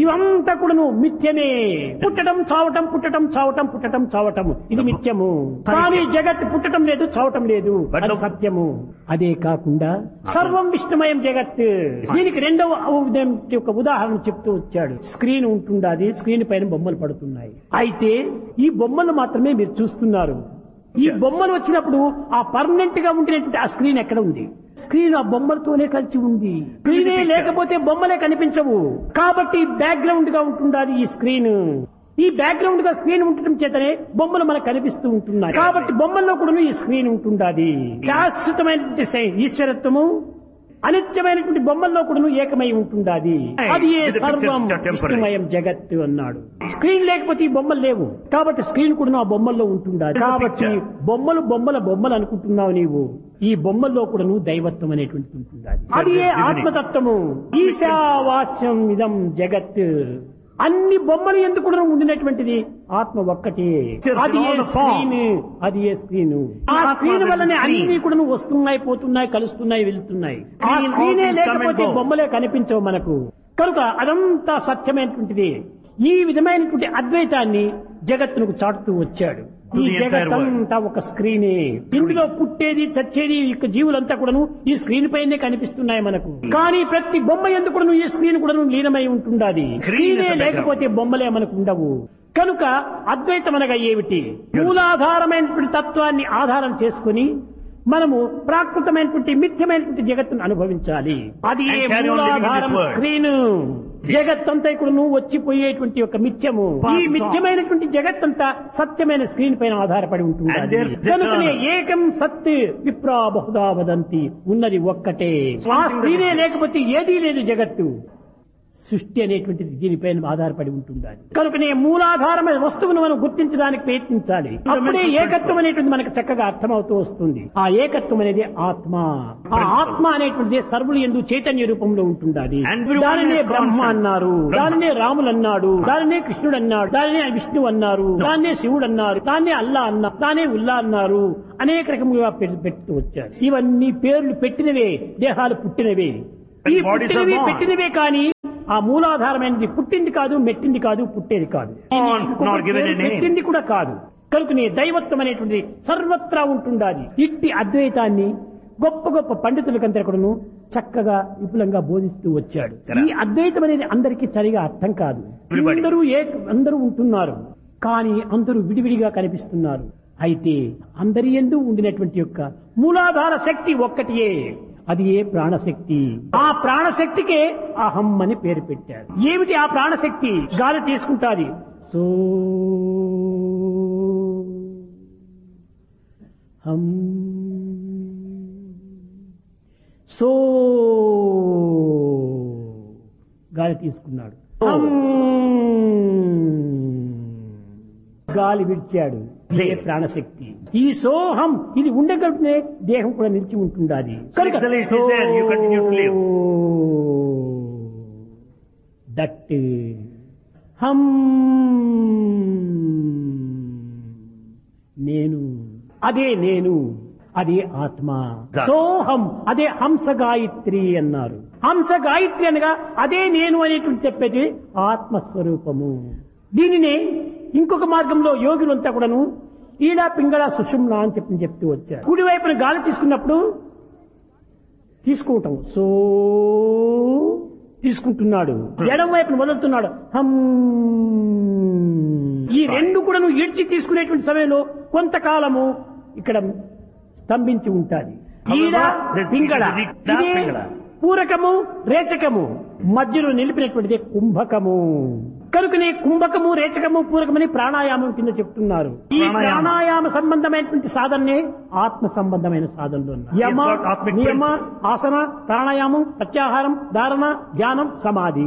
ఇవంతా కూడాను మిథ్యమే పుట్టడం చావటం పుట్టడం చావటం పుట్టడం చావటం ఇది మిథ్యము కానీ జగత్ పుట్టడం లేదు చావటం లేదు But అది the- సత్యము అదే కాకుండా సర్వం విష్ణుమయం జగత్ దీనికి రెండవ ఉదయం యొక్క ఉదాహరణ చెప్తూ వచ్చాడు స్క్రీన్ ఉంటుండాది స్క్రీన్ పైన బొమ్మలు పడుతున్నాయి అయితే ఈ బొమ్మలు మాత్రమే మీరు చూస్తున్నారు ఈ బొమ్మలు వచ్చినప్పుడు ఆ పర్మనెంట్ గా ఉంటున్నటువంటి ఆ స్క్రీన్ ఎక్కడ ఉంది స్క్రీన్ ఆ బొమ్మలతోనే కలిసి ఉంది స్క్రీనే లేకపోతే బొమ్మలే కనిపించవు కాబట్టి బ్యాక్గ్రౌండ్ గా ఉంటుండాలి ఈ స్క్రీన్ ఈ బ్యాక్గ్రౌండ్ గా స్క్రీన్ ఉండటం చేతనే బొమ్మలు మనకు కనిపిస్తూ ఉంటున్నాయి కాబట్టి బొమ్మల్లో కూడా ఈ స్క్రీన్ ఉంటుండాది శాశ్వతమైనటువంటి సై- ఈశ్వరత్వము అనిత్యమైనటువంటి బొమ్మల్లో కూడా ఏకమై ఉంటుండాది అది ఏ With the సర్వం pictures are temporary. విష్ణుమయం జగత్తు అన్నాడు స్క్రీన్ లేకపోతే ఈ బొమ్మలు లేవు కాబట్టి స్క్రీన్ కూడా ఆ బొమ్మల్లో ఉంటుండాలి With the కాబట్టి picture. బొమ్మలు బొమ్మల బొమ్మలు అనుకుంటున్నావు నీవు ఈ బొమ్మల్లో కూడా నువ్వు దైవత్వం అనేటువంటిది ఉంటుండాలి అది ఏ Isn't it? ఆత్మతత్వము ఈశావాస్యం ఇదం జగత్ అన్ని బొమ్మలు ఎందుకు కూడా ఉండినటువంటిది ఆత్మ ఒక్కటే Yes, అది ఏ all the forms. స్క్రీన్ అది ఏ స్క్రీన్ ఆ ఆత్మ స్క్రీన్ అనేది వల్లనే screen. అన్ని కూడా వస్తున్నాయి పోతున్నాయి కలుస్తున్నాయి వెళ్తున్నాయి ఆ Screen, స్క్రీనే all things come and లేకపోతే go. బొమ్మలే కనిపించవు మనకు కనుక అదంతా సత్యమైనటువంటిది ఈ విధమైనటువంటి అద్వైతాన్ని జగత్తునకు చాటుతూ వచ్చాడు To ఈ the entire జగత్తంతా ఒక స్క్రీనే ఇందులో పుట్టేది చచ్చేది ఈ యొక్క జీవులంతా కూడాను ఈ స్క్రీన్ పైనే కనిపిస్తున్నాయి మనకు కానీ ప్రతి బొమ్మ ఎందుకు కూడాను ఈ స్క్రీన్ కూడా లీనమై ఉంటుండాది Screen is స్క్రీనే the background. లేకపోతే బొమ్మలే మనకు ఉండవు కనుక అద్వైతం అనగా ఏమిటి మూలాధారమైనటువంటి తత్వాన్ని ఆధారం చేసుకుని మనము ప్రాకృతమైనటువంటి మిథ్యమైనటువంటి జగత్తును అనుభవించాలి అది ఏ And carry on living in this మూలాధారం world. స్క్రీన్ జగత్తంతా ఇక్కడ నువ్వు వచ్చిపోయేటువంటి ఒక మిథ్యము Pass ఈ on. మిథ్యమైనటువంటి జగత్తంతా సత్యమైన స్క్రీన్ పైన ఆధారపడి ఉంటుంది And there- కనుకనే ఏకం సత్ విప్రా బహుదా వదంతి ఉన్నది ఒక్కటే ఆ స్క్రీనే లేకపోతే ఏదీ లేదు జగత్తు సృష్టి అనేటువంటిది దీనిపైన ఆధారపడి ఉంటుండాలి కనుకనే మూలాధారమైన వస్తువును మనం గుర్తించడానికి ప్రయత్నించాలి అప్పుడే ఏకత్వం అనేటువంటి మనకు చక్కగా అర్థమవుతూ వస్తుంది ఆ ఏకత్వం అనేది ఆత్మ ఆ ఆత్మ అనేటువంటిది సర్వులు ఎందు చైతన్య రూపంలో ఉంటుండాలి And everyone దానినే has బ్రహ్మ conscience. అన్నారు బ్రహ్మ. దానినే రాములు అన్నాడు దానినే కృష్ణుడు అన్నాడు దానినే విష్ణు అన్నారు దాన్నే శివుడు అన్నారు దాన్నే అల్లా అన్నారు దానే ఉల్లా అన్నారు అనేక రకములుగా పె- పెడుతూ వచ్చారు ఇవన్నీ పేర్లు పెట్టినవే దేహాలు పుట్టినవే ఈ And bodies are పుట్టినవి born. పెట్టినవే కానీ ఆ మూలాధారమైనది పుట్టింది కాదు మెట్టింది కాదు పుట్టేది కాదు Born, ఇంకొక not given a పేరు name. పెట్టింది కూడా కాదు కనుకనే దైవత్వం అనేటువంటిది సర్వత్రా ఉంటుండాలి ఇట్టి అద్వైతాన్ని గొప్ప గొప్ప పండితులకందరూ కూడాను చక్కగా విపులంగా బోధిస్తూ వచ్చాడు Correct. ఈ అద్వైతం అనేది అందరికీ సరిగా అర్థం కాదు Everybody. అందరూ ఏ అందరూ ఉంటున్నారు కానీ అందరూ విడివిడిగా కనిపిస్తున్నారు అయితే అందరి ఎందు ఉండినటువంటి యొక్క మూలాధార శక్తి ఒక్కటియే అది ఏ ప్రాణశక్తి ఆ ప్రాణశక్తికే అహం అని పేరు పెట్టారు ఏమిటి ఆ ప్రాణశక్తి గాలి తీసుకుంటాది సో హం సో గాలి తీసుకున్నాడు హం. గాలి విడిచాడు ఇదే ప్రాణశక్తి ఈ సోహం ఇది ఉండగలిగితే దేహం కూడా నిలిచి ఉంటుండాలి కనుక Excellence is there, you continue to live. That hmm నేను అదే నేను అదే ఆత్మ That. సోహం అదే హంస గాయత్రి అన్నారు హంస గాయత్రి అనగా అదే నేను అనేటువంటి చెప్పేది ఆత్మస్వరూపము దీనినే ఇంకొక మార్గంలో యోగులంతా కూడాను ఈడా పింగళ సుషుమ్న అని చెప్పి చెప్తూ వచ్చారు కుడి వైపున గాలి తీసుకున్నప్పుడు తీసుకోవటం సో తీసుకుంటున్నాడు ఎడం వైపున వదులుతున్నాడు హం ఈ రెండు కూడా నువ్వు ఇడ్చి తీసుకునేటువంటి సమయంలో కొంతకాలము ఇక్కడ స్తంభించి ఉంటాది ఈడ However, పింగళ the- the- ఇదే పింగళ. పూరకము రేచకము మధ్యలో నిలిపినటువంటిది కుంభకము కనుకనే కుంభకము రేచకము పూరకమని ప్రాణాయామం కింద చెప్తున్నారు ఈ ప్రాణాయామం. ప్రాణాయామ సంబంధమైనటువంటి సాధననే ఆత్మ సంబంధమైన సాధనలు ఉన్నాయి. యమ He's got atmic నియమ principle. ఆసన ప్రాణాయామం ప్రత్యాహారం ధారణ ధ్యానం సమాధి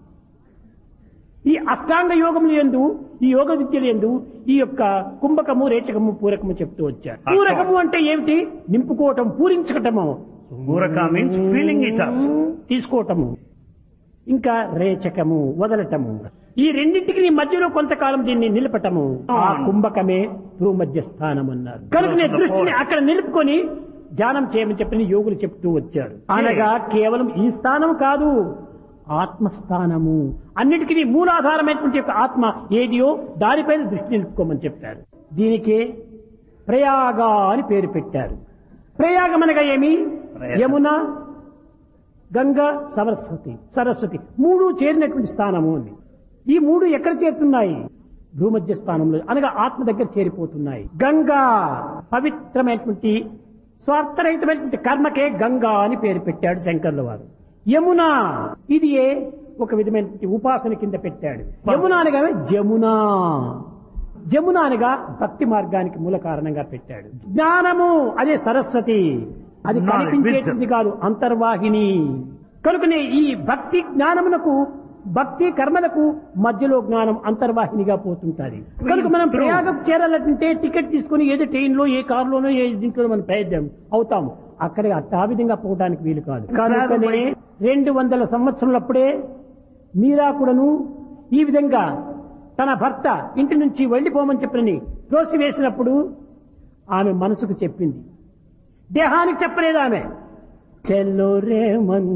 ఈ అష్టాంగ యోగములు ఎందు ఈ యోగ విద్యలు ఎందు ఈ యొక్క కుంభకము రేచకము పూరకము చెప్తూ వచ్చారు అర్థం. పూరకము అంటే ఏమిటి నింపుకోవటం పూరించటము Puraka means filling it up. తీసుకోవటము ఇంకా రేచకము వదలటము ఈ రెండింటికి నీ మధ్యలో కొంతకాలం దీన్ని నిలపటము ఆ కుంభకమే భూమధ్య స్థానం అన్నారు కనుక నీ దృష్టిని అక్కడ నిలుపుకొని ధ్యానం చేయమని చెప్పని యోగులు చెప్తూ వచ్చారు అనగా కేవలం ఈ స్థానం కాదు ఆత్మస్థానము అన్నిటికీ మూలాధారమైనటువంటి యొక్క ఆత్మ ఏదియో దానిపైన దృష్టి నిలుపుకోమని చెప్పారు దీనికే ప్రయాగ అని పేరు పెట్టారు ప్రయాగం అనగా ఏమి ప్రయాగ. యమున గంగా సరస్వతి సరస్వతి మూడు చేరినటువంటి స్థానము అని ఈ మూడు ఎక్కడ చేరుతున్నాయి భూమధ్య స్థానంలో అనగా ఆత్మ దగ్గర చేరిపోతున్నాయి గంగా పవిత్రమైనటువంటి స్వార్థరహితమైనటువంటి కర్మకే గంగా అని పేరు పెట్టాడు శంకర్ల వారు యమున ఇది ఏ ఒక విధమైనటువంటి ఉపాసన కింద పెట్టాడు యమున అనగా జమున జమున అనగా భక్తి మార్గానికి మూల కారణంగా పెట్టాడు జ్ఞానము అదే సరస్వతి అది Knowledge, కనిపించేటువంటి కాదు అంతర్వాహిని కనుకనే ఈ భక్తి జ్ఞానమునకు భక్తి కర్మలకు మధ్యలో జ్ఞానం అంతర్వాహినిగా పోతుంటాది కనుక మనం True. ప్రయాగం చేరాలంటే టికెట్ తీసుకుని ఏదో ట్రైన్ లో ఏ కారులోనో ఏ దీంట్లో మనం ప్రయత్నం అవుతాము అక్కడ అట్ట ఆ విధంగా పోవడానికి వీలు కాదు కనుకనే రెండు వందల సంవత్సరాలప్పుడే మీరా కూడాను ఈ విధంగా తన భర్త ఇంటి నుంచి వెళ్ళిపోమని చెప్పని త్రోసివేసినప్పుడు ఆమె మనసుకు చెప్పింది దేహానికి చెప్పలేదు ఆమె చెల్లో రే మన్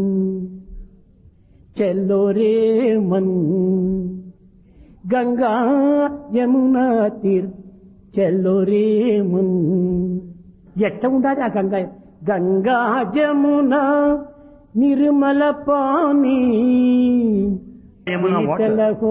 చెల్లో రే మన్ గంగా యమునా తీర్ చెల్లో రే మన్ ఎట్ట ఉండాలి ఆ గంగా గంగా జమున నిర్మల పానీ యమున water. శీతల